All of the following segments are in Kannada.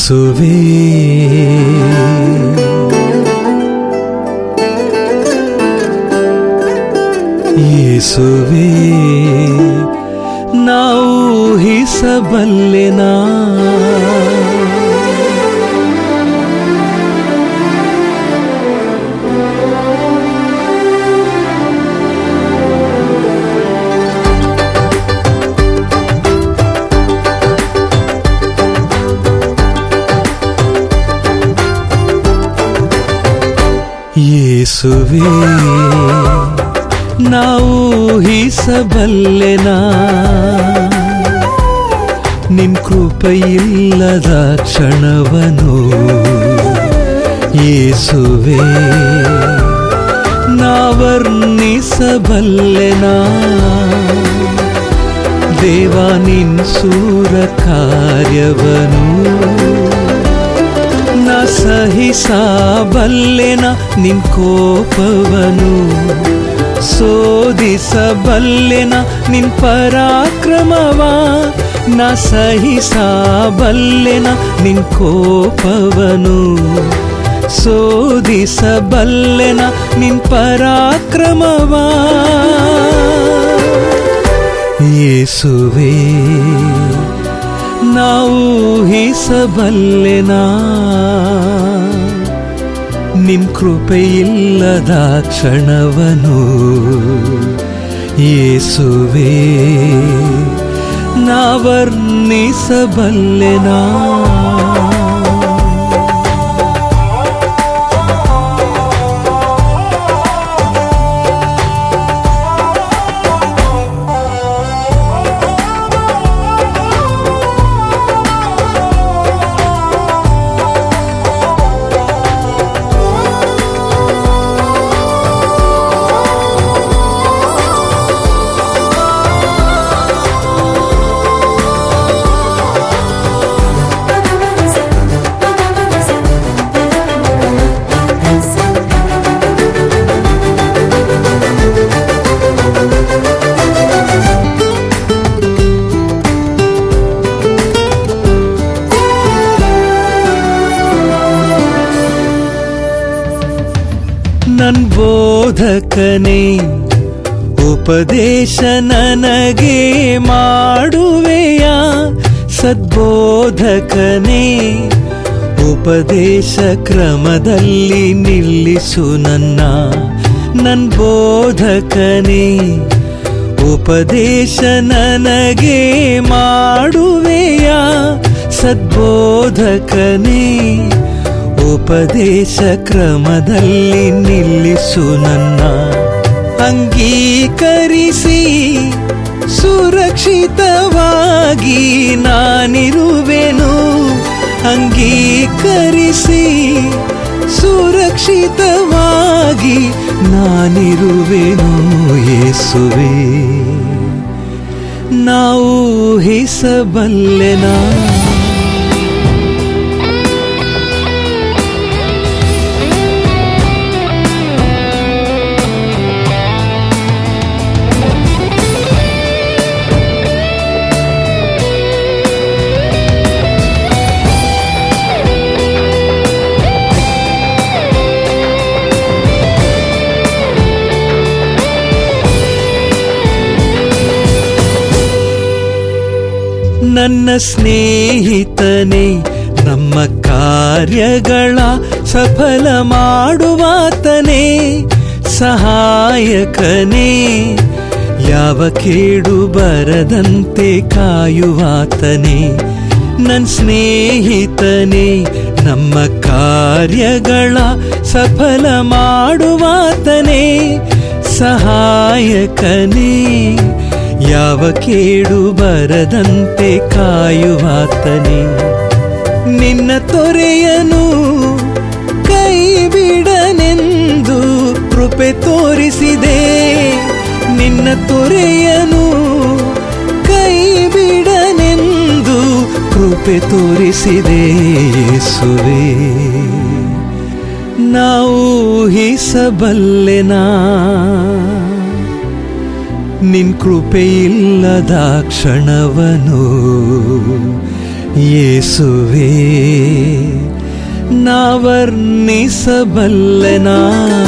ಯೇಸುವೇ ಯೇಸುವೇ ನಾವು ಹಿಸಬಲ್ಲೆನಾ ಯೇಸುವೇ ನಾವು ಹಿಸಬಲ್ಲೆನಾ ನಿನ್ ಕೃಪೆಯಿಲ್ಲದ ಕ್ಷಣವನು ಯೇಸುವೇ ನಾವರ್ಣಿಸಬಲ್ಲೆನಾ ದೇವ ನಿನ್ ಸೂರ ಕಾರ್ಯವನು ನ ಸಹಿಸಬಲ್ಲೆನ ನಿನ್ ಕೋಪವನು ಸೋದಿಸಬಲ್ಲೆನ ನಿನ್ ಪರಾಕ್ರಮವ ನ ಸಹಿಸಬಲ್ಲೆನ ನಿನ್ ಕೋಪವನು ಸೋದಿಸಬಲ್ಲೆನ ನಿನ್ ಪರಾಕ್ರಮವ ಯೇಸುವೇ ನಾವು ಹಿಸಬಲ್ಲೆನಾ ನಿನ್ ಕೃಪೆಯಿಲ್ಲದ ಕ್ಷಣವನು ಯೇಸುವೇ ನಾವರ್ಣಿಸಬಲ್ಲೆನಾ ನನ್ ಬೋಧಕನೇ ಉಪದೇಶ ನನಗೆ ಮಾಡುವೆಯ ಸದ್ಬೋಧಕನೇ ಉಪದೇಶ ಕ್ರಮದಲ್ಲಿ ನಿಲ್ಲಿಸು ನನ್ನ ನನ್ ಬೋಧಕನೇ ಉಪದೇಶ ನನಗೆ ಮಾಡುವೆಯ ಸದ್ಬೋಧಕನೇ ಉಪದೇಶ ಕ್ರಮದಲ್ಲಿ ನಿಲ್ಲಿಸು ನನ್ನ ಅಂಗೀಕರಿಸಿ ಸುರಕ್ಷಿತವಾಗಿ ನಾನಿರುವೆನು ಅಂಗೀಕರಿಸಿ ಸುರಕ್ಷಿತವಾಗಿ ನಾನಿರುವೆನು ಯೇಸುವೆ ನಾವು ಹಿಸಬಲ್ಲೆನಾ ನನ್ನ ಸ್ನೇಹಿತನೇ ನಮ್ಮ ಕಾರ್ಯಗಳ ಸಫಲ ಮಾಡುವಾತನೇ ಸಹಾಯಕನೇ ಯಾವ ಕೇಡು ಬರದಂತೆ ಕಾಯುವಾತನೇ ನನ್ನ ಸ್ನೇಹಿತನೇ ನಮ್ಮ ಕಾರ್ಯಗಳ ಸಫಲ ಮಾಡುವಾತನೇ ಸಹಾಯಕನೇ ಯಾವ ಕೇಡು ಬರದಂತೆ ಕಾಯುವಾತನೇ ನಿನ್ನ ತೊರೆಯನು ಕೈ ಬಿಡನೆಂದು ಕೃಪೆ ತೋರಿಸಿದೆ ನಿನ್ನ ತೊರೆಯನು ಕೈ ಬಿಡನೆಂದು ಕೃಪೆ ತೋರಿಸಿದೆ ಯೇಸುವೆ ನಾವು ಹಿಸಬಲ್ಲೆನಾ ನಿನ್ ಕೃಪೆಯಿಲ್ಲದ ಕ್ಷಣವನು ಯೇಸುವೇ ನಾ ವರ್ಣಿಸಬಲ್ಲೆನಾ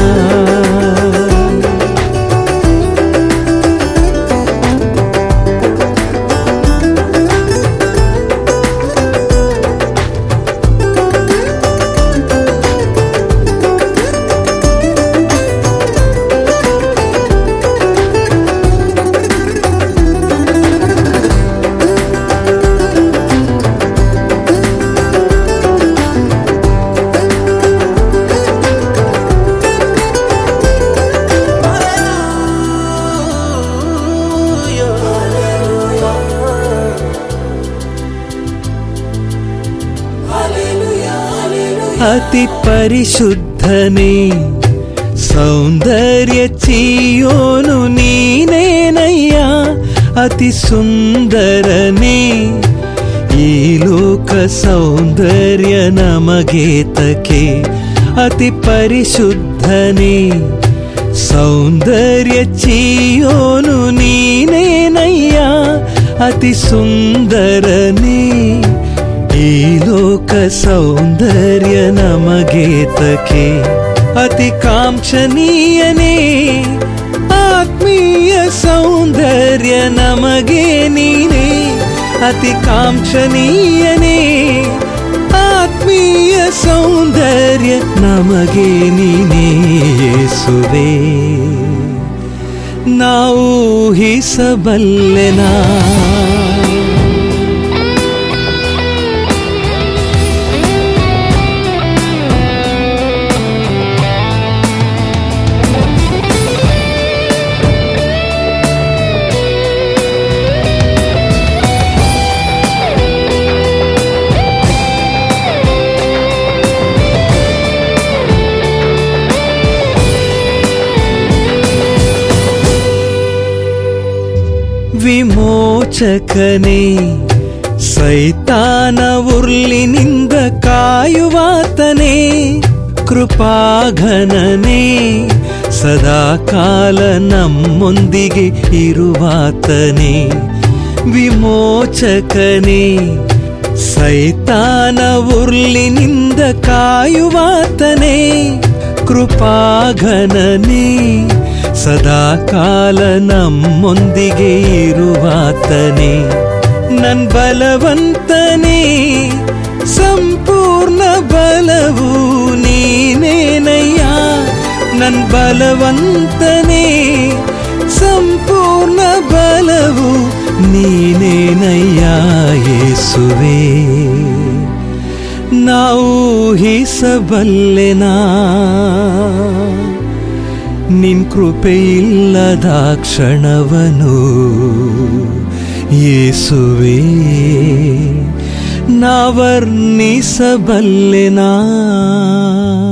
ಅತಿ ಪರಿಶುದ್ಧನೇ ಸೌಂದರ್ಯ ಚೀಯೋನು ನೀನೇನಯ್ಯ ಅತಿ ಸುಂದರನೇ ಈ ಲೋಕ ಸೌಂದರ್ಯ ನಮಗೇತಕೆ ಅತಿ ಪರಿಶುದ್ಧನೇ ಸೌಂದರ್ಯ ಚೀಯೋನು ನೀನೇನಯ್ಯ ಅತಿ ಸುಂದರನೇ ಈ ಲೋಕ ಸೌಂದರ್ಯ ನಮಗೇತಕೆ ಅತಿ ಕಾಂಕ್ಷಣೀಯನೇ ಆತ್ಮೀಯ ಸೌಂದರ್ಯ ನಮಗೆ ನೀನೇ ಅತಿ ಕಾಂಕ್ಷಣೀಯನೇ ಆತ್ಮೀಯ ಸೌಂದರ್ಯ ನಮಗೆ ನೀನೇ ಯೇಸುವೆ ನಾವು ಹಿಸಬಲ್ಲೆನಾ ವಿಮೋಚಕನೇ ಸೈತಾನ ಉರ್ಲಿನಿಂದ ಕಾಯುವಾತನೇ ಕೃಪಾಘನನೇ ಸದಾ ಕಾಲ ನಮ್ಮೊಂದಿಗೆ ಇರುವಾತನೇ ವಿಮೋಚಕನೇ ಸೈತಾನ ಉರ್ಲಿನಿಂದ ಕಾಯುವಾತನೇ ಕೃಪಾಘನನೇ ಸದಾ ಕಾಲ ನಮ್ಮೊಂದಿಗೆ ಇರುವಾತನೇ ನನ್ ಬಲವಂತನೇ ಸಂಪೂರ್ಣ ಬಲವು ನೀನೇನಯ್ಯ ನನ್ ಬಲವಂತನೇ ಸಂಪೂರ್ಣ ಬಲವು ನೀನೇನಯ್ಯ ಯೇಸುವೆ ನಾವು ಹಿಸಬಲ್ಲೆನಾ ನಿನ್ ಕೃಪೆಯಿಲ್ಲದ ಕ್ಷಣವನು ಯೇಸುವೆ ನಾ ವರ್ಣಿಸಬಲ್ಲೆನಾ